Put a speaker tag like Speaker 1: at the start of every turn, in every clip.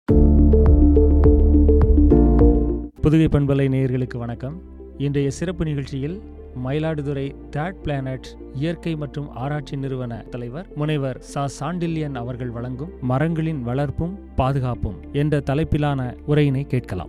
Speaker 1: புதுகை பண்பலை நேயர்களுக்கு வணக்கம் இன்றைய சிறப்பு நிகழ்ச்சியில் மயிலாடுதுறை தேர்ட் பிளானட் இயற்கை மற்றும் ஆராய்ச்சி நிறுவன தலைவர் முனைவர் சா சாண்டில்யன் அவர்கள் வழங்கும் மரங்களின் வளர்ப்பும் பாதுகாப்பும் என்ற தலைப்பிலான உரையினை கேட்கலாம்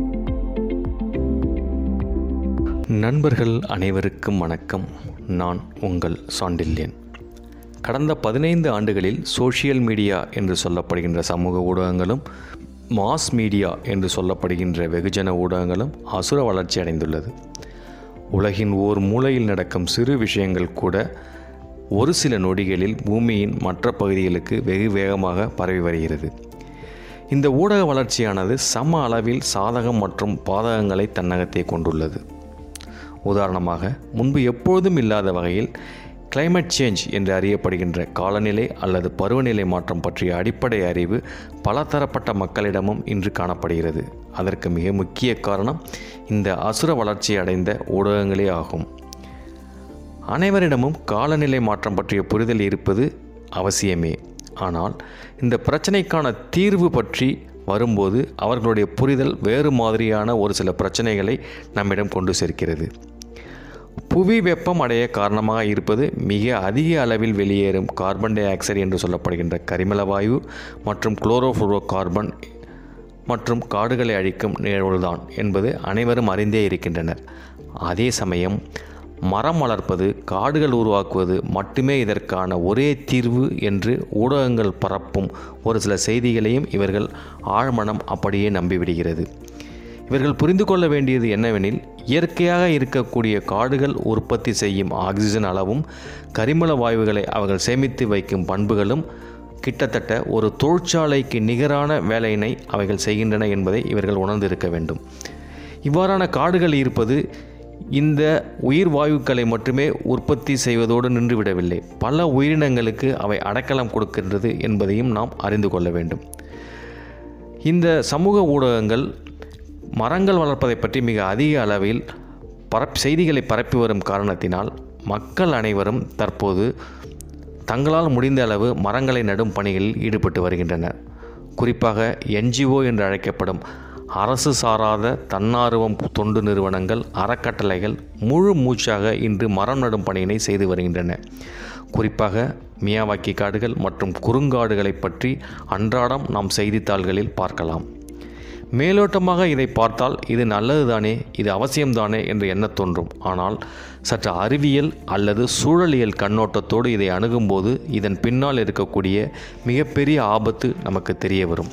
Speaker 2: நண்பர்கள் அனைவருக்கும் வணக்கம் நான் உங்கள் சாண்டில்யன் கடந்த பதினைந்து ஆண்டுகளில் சோஷியல் மீடியா என்று சொல்லப்படுகின்ற சமூக ஊடகங்களும் மாஸ் மீடியா என்று சொல்லப்படுகின்ற வெகுஜன ஊடகங்களும் அசுர வளர்ச்சி அடைந்துள்ளது உலகின் ஓர் மூலையில் நடக்கும் சிறு விஷயங்கள் கூட ஒரு சில நொடிகளில் பூமியின் மற்ற பகுதிகளுக்கு வெகு வேகமாக பரவி வருகிறது இந்த ஊடக வளர்ச்சியானது சம அளவில் சாதகம் மற்றும் பாதகங்களை தன்னகத்தே கொண்டுள்ளது உதாரணமாக முன்பு எப்பொழுதும் இல்லாத வகையில் கிளைமேட் சேஞ்ச் என்று அறியப்படுகின்ற காலநிலை அல்லது பருவநிலை மாற்றம் பற்றிய அடிப்படை அறிவு பலதரப்பட்ட மக்களிடமும் இன்று காணப்படுகிறது அதற்கு மிக முக்கிய காரணம் இந்த அசுர வளர்ச்சி அடைந்த ஊடகங்களே ஆகும் அனைவரிடமும் காலநிலை மாற்றம் பற்றிய புரிதல் இருப்பது அவசியமே ஆனால் இந்த பிரச்சனைக்கான தீர்வு பற்றி வரும்போது அவர்களுடைய புரிதல் வேறு மாதிரியான ஒரு சில பிரச்சனைகளை நம்மிடம் கொண்டு சேர்க்கிறது புவி வெப்பம் அடைய காரணமாக இருப்பது மிக அதிக அளவில் வெளியேறும் கார்பன் டை ஆக்சைடு என்று சொல்லப்படுகின்ற கரிமல வாயு மற்றும் குளோரோஃப்ளோரோ கார்பன் மற்றும் காடுகளை அழிக்கும் நிகழ்வுதான் என்பது அனைவரும் அறிந்தே இருக்கின்றனர் அதே சமயம் மரம் வளர்ப்பது காடுகள் உருவாக்குவது மட்டுமே இதற்கான ஒரே தீர்வு என்று ஊடகங்கள் பரப்பும் ஒரு சில செய்திகளையும் இவர்கள் ஆழ்மனம் அப்படியே நம்பிவிடுகிறது இவர்கள் புரிந்து கொள்ள வேண்டியது என்னவெனில் இயற்கையாக இருக்கக்கூடிய காடுகள் உற்பத்தி செய்யும் ஆக்சிஜன் அளவும் கரிமல வாயுகளை அவர்கள் சேமித்து வைக்கும் பண்புகளும் கிட்டத்தட்ட ஒரு தொழிற்சாலைக்கு நிகரான வேலையினை அவைகள் செய்கின்றன என்பதை இவர்கள் உணர்ந்திருக்க வேண்டும் இவ்வாறான காடுகள் இருப்பது இந்த உயிர் வாயுக்களை மட்டுமே உற்பத்தி செய்வதோடு நின்றுவிடவில்லை பல உயிரினங்களுக்கு அவை அடைக்கலம் கொடுக்கின்றது என்பதையும் நாம் அறிந்து கொள்ள வேண்டும் இந்த சமூக ஊடகங்கள் மரங்கள் வளர்ப்பதை பற்றி மிக அதிக அளவில் பரப் செய்திகளை பரப்பி வரும் காரணத்தினால் மக்கள் அனைவரும் தற்போது தங்களால் முடிந்த அளவு மரங்களை நடும் பணிகளில் ஈடுபட்டு வருகின்றனர் குறிப்பாக என்ஜிஓ என்று அழைக்கப்படும் அரசு சாராத தன்னார்வம் தொண்டு நிறுவனங்கள் அறக்கட்டளைகள் முழு மூச்சாக இன்று மரம் நடும் பணியினை செய்து வருகின்றன குறிப்பாக மியாவாக்கி காடுகள் மற்றும் குறுங்காடுகளை பற்றி அன்றாடம் நாம் செய்தித்தாள்களில் பார்க்கலாம் மேலோட்டமாக இதை பார்த்தால் இது நல்லதுதானே இது அவசியம்தானே என்று எண்ணத் தோன்றும் ஆனால் சற்று அறிவியல் அல்லது சூழலியல் கண்ணோட்டத்தோடு இதை அணுகும்போது இதன் பின்னால் இருக்கக்கூடிய மிகப்பெரிய ஆபத்து நமக்கு தெரிய வரும்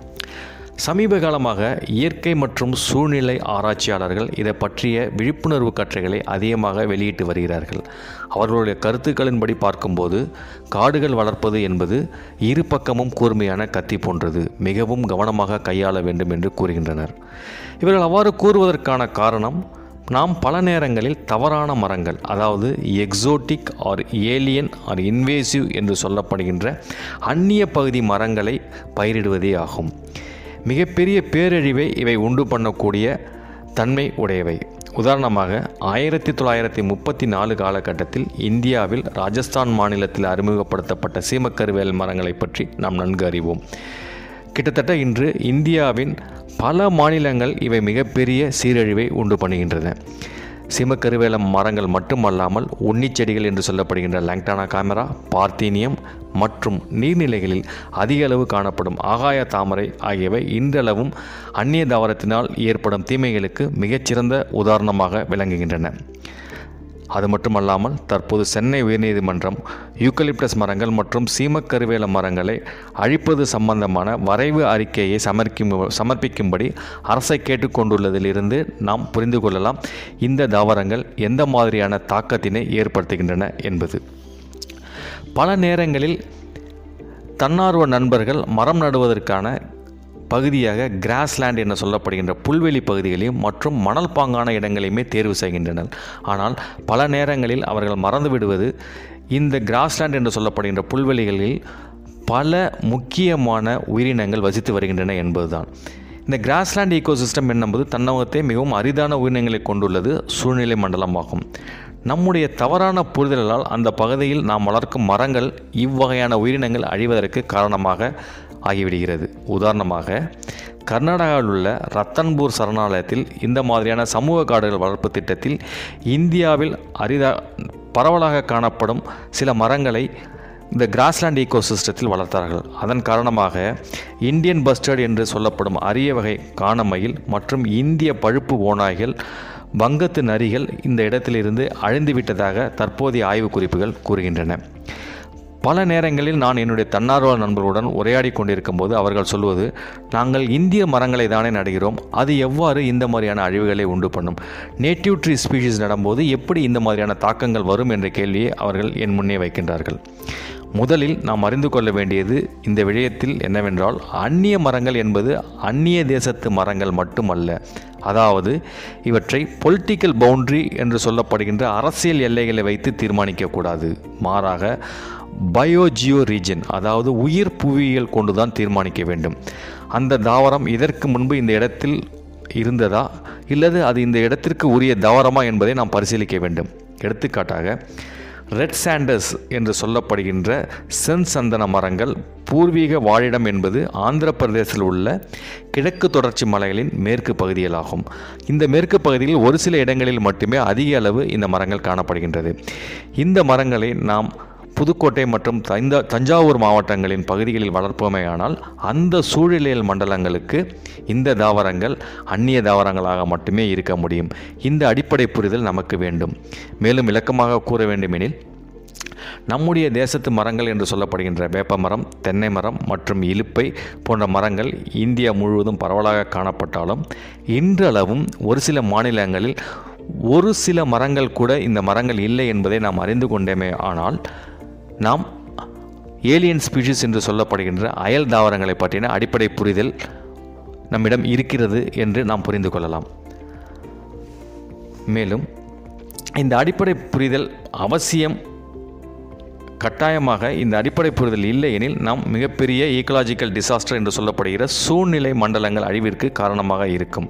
Speaker 2: சமீப காலமாக இயற்கை மற்றும் சூழ்நிலை ஆராய்ச்சியாளர்கள் இதை பற்றிய விழிப்புணர்வு கற்றைகளை அதிகமாக வெளியிட்டு வருகிறார்கள் அவர்களுடைய கருத்துக்களின்படி பார்க்கும்போது காடுகள் வளர்ப்பது என்பது இரு பக்கமும் கூர்மையான கத்தி போன்றது மிகவும் கவனமாக கையாள வேண்டும் என்று கூறுகின்றனர் இவர்கள் அவ்வாறு கூறுவதற்கான காரணம் நாம் பல நேரங்களில் தவறான மரங்கள் அதாவது exotic or alien or invasive என்று சொல்லப்படுகின்ற அந்நிய பகுதி மரங்களை பயிரிடுவதே ஆகும் மிகப்பெரிய பேரழிவை இவை உண்டு பண்ணக்கூடிய தன்மை உடையவை உதாரணமாக ஆயிரத்தி தொள்ளாயிரத்தி முப்பத்தி நாலு காலகட்டத்தில் இந்தியாவில் ராஜஸ்தான் மாநிலத்தில் அறிமுகப்படுத்தப்பட்ட சீமக்கருவேல் மரங்களை பற்றி நாம் நன்கு அறிவோம் கிட்டத்தட்ட இன்று இந்தியாவின் பல மாநிலங்கள் இவை மிகப்பெரிய சீரழிவை உண்டு பண்ணுகின்றன சீமக்கருவேலம் மரங்கள் மட்டுமல்லாமல் உன்னிச் செடிகள் என்று சொல்லப்படுகின்ற லாங்டானா காமரா பார்த்தீனியம் மற்றும் நீர்நிலைகளில் அதிக அளவு காணப்படும் ஆகாய தாமரை ஆகியவை இன்றளவும் அந்நிய தாவரத்தினால் ஏற்படும் தீமைகளுக்கு மிகச்சிறந்த உதாரணமாக விளங்குகின்றன அது மட்டுமல்லாமல் தற்போது சென்னை உயர்நீதிமன்றம் யூக்கலிப்டஸ் மரங்கள் மற்றும் சீமக்கருவேல மரங்களை அழிப்பது சம்பந்தமான வரைவு அறிக்கையை சமர்க்கும் சமர்ப்பிக்கும்படி அரசை கேட்டுக்கொண்டுள்ளதிலிருந்து நாம் புரிந்து கொள்ளலாம் இந்த தாவரங்கள் எந்த மாதிரியான தாக்கத்தினை ஏற்படுத்துகின்றன என்பது பல நேரங்களில் தன்னார்வ நண்பர்கள் மரம் நடுவதற்கான பகுதியாக கிராஸ்லேண்ட் என சொல்லப்படுகின்ற புல்வெளி பகுதிகளையும் மற்றும் மணல் பாங்கான இடங்களையுமே தேர்வு செய்கின்றனர் ஆனால் பல நேரங்களில் அவர்கள் மறந்து விடுவது இந்த கிராஸ்லேண்ட் என்று சொல்லப்படுகின்ற புல்வெளிகளில் பல முக்கியமான உயிரினங்கள் வசித்து வருகின்றன என்பதுதான் இந்த கிராஸ்லேண்ட் ஈகோசிஸ்டம் என்பது தன்னகத்தே மிகவும் அரிதான உயிரினங்களை கொண்டுள்ளது சூழ்நிலை மண்டலமாகும் நம்முடைய தவறான புரிதலால் அந்த பகுதியில் நாம் வளர்க்கும் மரங்கள் இவ்வகையான உயிரினங்கள் அழிவதற்கு காரணமாக ஆகிவிடுகிறது உதாரணமாக கர்நாடகாவில் உள்ள ரத்தன்பூர் சரணாலயத்தில் இந்த மாதிரியான சமூக காடுகள் வளர்ப்பு திட்டத்தில் இந்தியாவில் அரிதா பரவலாக காணப்படும் சில மரங்களை இந்த கிராஸ்லாண்ட் ஈகோசிஸ்டத்தில் வளர்த்தார்கள் அதன் காரணமாக இந்தியன் பஸ்டர்ட் என்று சொல்லப்படும் அரிய வகை காணமயில் மற்றும் இந்திய பழுப்பு ஓநாய்கள் வங்கத்து நரிகள் இந்த இடத்திலிருந்து அழிந்துவிட்டதாக தற்போதைய ஆய்வு குறிப்புகள் கூறுகின்றன பல நேரங்களில் நான் என்னுடைய தன்னார்வ நண்பர்களுடன் உரையாடி கொண்டிருக்கும் போது அவர்கள் சொல்வது நாங்கள் இந்திய மரங்களை தானே நடுகிறோம் அது எவ்வாறு இந்த மாதிரியான அழிவுகளை உண்டு பண்ணும் நேட்டிவ் ட்ரீ ஸ்பீஷீஸ் நடும்போது எப்படி இந்த மாதிரியான தாக்கங்கள் வரும் என்ற கேள்வியை அவர்கள் என் முன்னே வைக்கின்றார்கள் முதலில் நாம் அறிந்து கொள்ள வேண்டியது இந்த விஷயத்தில் என்னவென்றால் அந்நிய மரங்கள் என்பது அந்நிய தேசத்து மரங்கள் மட்டுமல்ல அதாவது இவற்றை பொலிட்டிக்கல் பவுண்டரி என்று சொல்லப்படுகின்ற அரசியல் எல்லைகளை வைத்து தீர்மானிக்கக்கூடாது மாறாக பயோஜியோ ரீஜன் அதாவது உயிர் புவியியல் கொண்டுதான் தீர்மானிக்க வேண்டும் அந்த தாவரம் இதற்கு முன்பு இந்த இடத்தில் இருந்ததா இல்லது அது இந்த இடத்திற்கு உரிய தாவரமா என்பதை நாம் பரிசீலிக்க வேண்டும் எடுத்துக்காட்டாக ரெட் சாண்டர்ஸ் என்று சொல்லப்படுகின்ற சென்சந்தன மரங்கள் பூர்வீக வாழிடம் என்பது ஆந்திர பிரதேசத்தில் உள்ள கிழக்கு தொடர்ச்சி மலைகளின் மேற்கு பகுதிகளாகும் இந்த மேற்கு பகுதியில் ஒரு சில இடங்களில் மட்டுமே அதிக அளவு இந்த மரங்கள் காணப்படுகின்றது இந்த மரங்களை நாம் புதுக்கோட்டை மற்றும் தஞ்சா தஞ்சாவூர் மாவட்டங்களின் பகுதிகளில் வளர்ப்போமேயானால் அந்த சூழலியல் மண்டலங்களுக்கு இந்த தாவரங்கள் அந்நிய தாவரங்களாக மட்டுமே இருக்க முடியும் இந்த அடிப்படை புரிதல் நமக்கு வேண்டும் மேலும் விளக்கமாக கூற வேண்டுமெனில் நம்முடைய தேசத்து மரங்கள் என்று சொல்லப்படுகின்ற வேப்ப மரம் தென்னை மரம் மற்றும் இலுப்பை போன்ற மரங்கள் இந்தியா முழுவதும் பரவலாக காணப்பட்டாலும் இன்றளவும் ஒரு சில மாநிலங்களில் ஒரு சில மரங்கள் கூட இந்த மரங்கள் இல்லை என்பதை நாம் அறிந்து கொண்டேமே ஆனால் நாம் ஏலியன் ஸ்பீஷிஸ் என்று சொல்லப்படுகின்ற அயல் தாவரங்களை பற்றின அடிப்படை புரிதல் நம்மிடம் இருக்கிறது என்று நாம் புரிந்து கொள்ளலாம் மேலும் இந்த அடிப்படை புரிதல் அவசியம் கட்டாயமாக இந்த அடிப்படை புரிதல் இல்லை எனில் நாம் மிகப்பெரிய ஈக்கலாஜிக்கல் டிசாஸ்டர் என்று சொல்லப்படுகிற சூழ்நிலை மண்டலங்கள் அழிவிற்கு காரணமாக இருக்கும்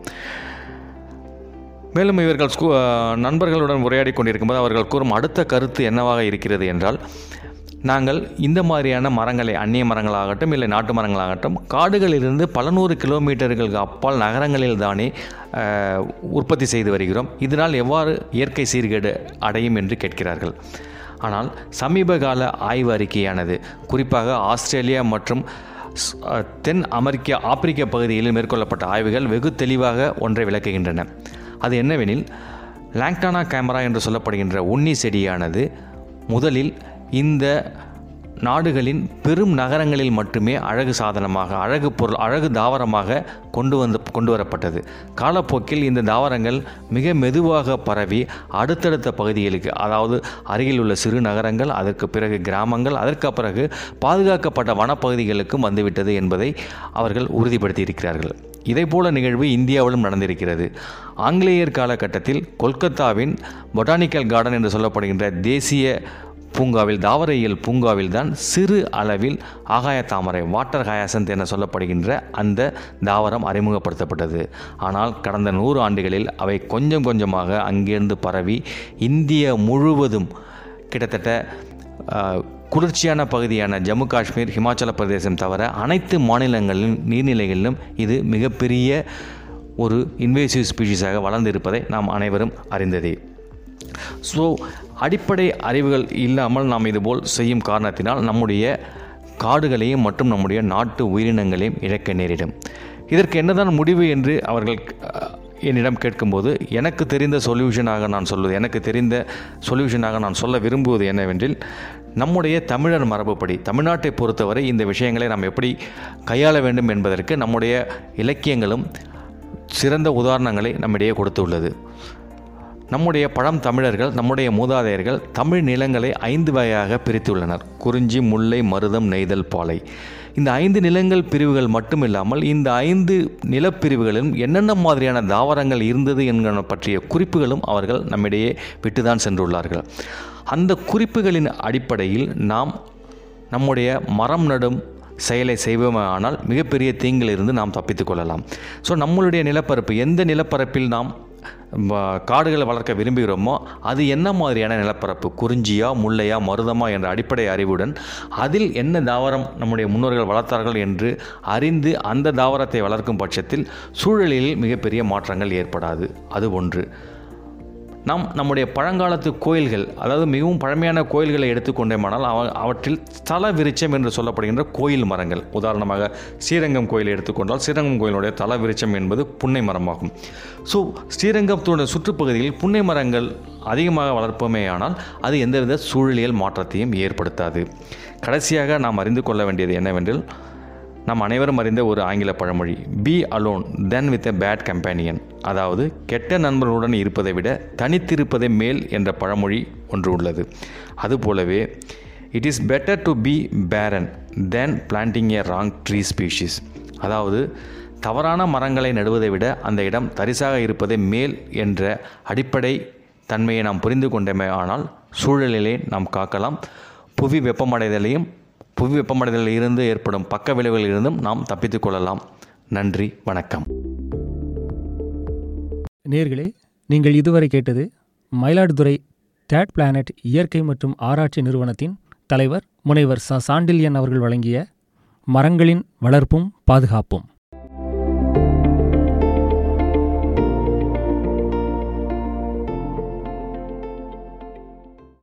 Speaker 2: மேலும் இவர்கள் ஸ்கூ நண்பர்களுடன் உரையாடி கொண்டிருக்கும்போது அவர்கள் கூறும் அடுத்த கருத்து என்னவாக இருக்கிறது என்றால் நாங்கள் இந்த மாதிரியான மரங்களை அந்நிய மரங்களாகட்டும் இல்லை நாட்டு மரங்களாகட்டும் காடுகளிலிருந்து பல நூறு கிலோமீட்டர்களுக்கு அப்பால் நகரங்களில் தானே அஹ், உற்பத்தி செய்து வருகிறோம் இதனால் எவ்வாறு இயற்கை சீர்கேடு அடையும் என்று கேட்கிறார்கள் ஆனால் சமீப கால ஆய்வு அறிக்கையானது குறிப்பாக ஆஸ்திரேலியா மற்றும் ஸ்- அஹ், தென் அமெரிக்க ஆப்பிரிக்க பகுதிகளில் மேற்கொள்ளப்பட்ட ஆய்வுகள் வெகு தெளிவாக ஒன்றை விளக்குகின்றன அது என்னவெனில் லாங்டானா கேமரா என்று சொல்லப்படுகின்ற உண்ணி செடியானது முதலில் இந்த நாடுகளின் பெரும் நகரங்களில் மட்டுமே அழகு சாதனமாக அழகு பொருள் அழகு தாவரமாக கொண்டு வந்து கொண்டு வரப்பட்டது காலப்போக்கில் இந்த தாவரங்கள் மிக மெதுவாக பரவி அடுத்தடுத்த பகுதிகளுக்கு அதாவது அருகில் உள்ள சிறு நகரங்கள் அதற்கு பிறகு கிராமங்கள் அதற்கு பிறகு பாதுகாக்கப்பட்ட வனப்பகுதிகளுக்கும் வந்துவிட்டது என்பதை அவர்கள் உறுதிப்படுத்தி இருக்கிறார்கள் இதேபோல நிகழ்வு இந்தியாவிலும் நடந்திருக்கிறது ஆங்கிலேயர் காலகட்டத்தில் கொல்கத்தாவின் பொட்டானிக்கல் கார்டன் என்று சொல்லப்படுகின்ற தேசிய பூங்காவில் தாவரையியல் பூங்காவில் தான் சிறு அளவில் ஆகாய தாமரை வாட்டர் ஹயாசந்த் என சொல்லப்படுகின்ற அந்த தாவரம் அறிமுகப்படுத்தப்பட்டது ஆனால் கடந்த நூறு ஆண்டுகளில் அவை கொஞ்சம் கொஞ்சமாக அங்கிருந்து பரவி இந்திய முழுவதும் கிட்டத்தட்ட ஆஹ், குளிர்ச்சியான பகுதியான ஜம்மு காஷ்மீர் ஹிமாச்சல பிரதேசம் தவிர அனைத்து மாநிலங்களிலும் நீர்நிலைகளிலும் இது மிகப்பெரிய ஒரு இன்வேசிவ் ஸ்பீஷீஸாக வளர்ந்திருப்பதை நாம் அனைவரும் அறிந்ததே ஸோ அடிப்படை அறிவுகள் இல்லாமல் நாம் இதுபோல் செய்யும் காரணத்தினால் நம்முடைய காடுகளையும் மற்றும் நம்முடைய நாட்டு உயிரினங்களையும் இழக்க நேரிடும் இதற்கு என்னதான் முடிவு என்று அவர்கள் அஹ், என்னிடம் கேட்கும்போது எனக்கு தெரிந்த சொல்யூஷனாக நான் சொல்வது எனக்கு தெரிந்த சொல்யூஷனாக நான் சொல்ல விரும்புவது என்னவென்றில் நம்முடைய தமிழர் மரபுப்படி தமிழ்நாட்டை பொறுத்தவரை இந்த விஷயங்களை நாம் எப்படி கையாள வேண்டும் என்பதற்கு நம்முடைய இலக்கியங்களும் சிறந்த உதாரணங்களை நம்மிடையே கொடுத்துள்ளது நம்முடைய பழம் தமிழர்கள் நம்முடைய மூதாதையர்கள் தமிழ் நிலங்களை ஐந்து வகையாக பிரித்துள்ளனர் குறிஞ்சி முல்லை மருதம் நெய்தல் பாலை இந்த ஐந்து நிலங்கள் பிரிவுகள் மட்டுமில்லாமல் இந்த ஐந்து நிலப்பிரிவுகளிலும் என்னென்ன மாதிரியான தாவரங்கள் இருந்தது என்கிற பற்றிய குறிப்புகளும் அவர்கள் நம்மிடையே விட்டுதான் சென்றுள்ளார்கள் அந்த குறிப்புகளின் அடிப்படையில் நாம் நம்முடைய மரம் நடும் செயலை செய்வோமானால் மிகப்பெரிய தீங்கிலிருந்து நாம் தப்பித்துக் கொள்ளலாம் ஸோ நம்மளுடைய நிலப்பரப்பு எந்த நிலப்பரப்பில் நாம் வ- காடுகளை வளர்க்க விரும்புகிறோமோ அது என்ன மாதிரியான நிலப்பரப்பு குறிஞ்சியா முல்லையா மருதமா என்ற அடிப்படை அறிவுடன் அதில் என்ன தாவரம் நம்முடைய முன்னோர்கள் வளர்த்தார்கள் என்று அறிந்து அந்த தாவரத்தை வளர்க்கும் பட்சத்தில் சூழலில் மிகப்பெரிய மாற்றங்கள் ஏற்படாது அது ஒன்று நாம் நம்முடைய பழங்காலத்து கோயில்கள் அதாவது மிகவும் பழமையான கோயில்களை எடுத்துக்கொண்டோமானால் அவ அவற்றில் தல விருட்சம் என்று சொல்லப்படுகின்ற கோயில் மரங்கள் உதாரணமாக ஸ்ரீரங்கம் கோயிலை எடுத்துக்கொண்டால் ஸ்ரீரங்கம் கோயிலுடைய தல விருட்சம் என்பது புன்னை மரமாகும் ஸோ ஸ்ரீரங்கத்துடைய சுற்றுப்பகுதியில் புன்னை மரங்கள் அதிகமாக வளர்ப்போமேயானால் அது எந்தவித சூழலியல் மாற்றத்தையும் ஏற்படுத்தாது கடைசியாக நாம் அறிந்து கொள்ள வேண்டியது என்னவென்றால் நாம் அனைவரும் அறிந்த ஒரு ஆங்கில பழமொழி be alone than with a bad companion அதாவது கெட்ட நண்பர்களுடன் இருப்பதை விட தனித்திருப்பதே மேல் என்ற பழமொழி ஒன்று உள்ளது அதுபோலவே it is better to be barren than planting a wrong tree species அதாவது தவறான மரங்களை நடுவதை விட அந்த இடம் தரிசாக இருப்பதே மேல் என்ற அடிப்படை தன்மையை நாம் புரிந்து கொண்டோமே ஆனால் சூழலிலே நாம் காக்கலாம் புவி வெப்பமடைதலையும் புவி வெப்பமடைதலில் இருந்து ஏற்படும் பக்க விளைவுகளில் இருந்தும் நாம் தப்பித்துக் கொள்ளலாம் நன்றி வணக்கம்
Speaker 1: நேர்களே நீங்கள் இதுவரை கேட்டது மயிலாடுதுறை தேட் பிளானட் இயற்கை மற்றும் ஆராய்ச்சி நிறுவனத்தின் தலைவர் முனைவர் ச சாண்டில்யன் அவர்கள் வழங்கிய மரங்களின் வளர்ப்பும் பாதுகாப்பும்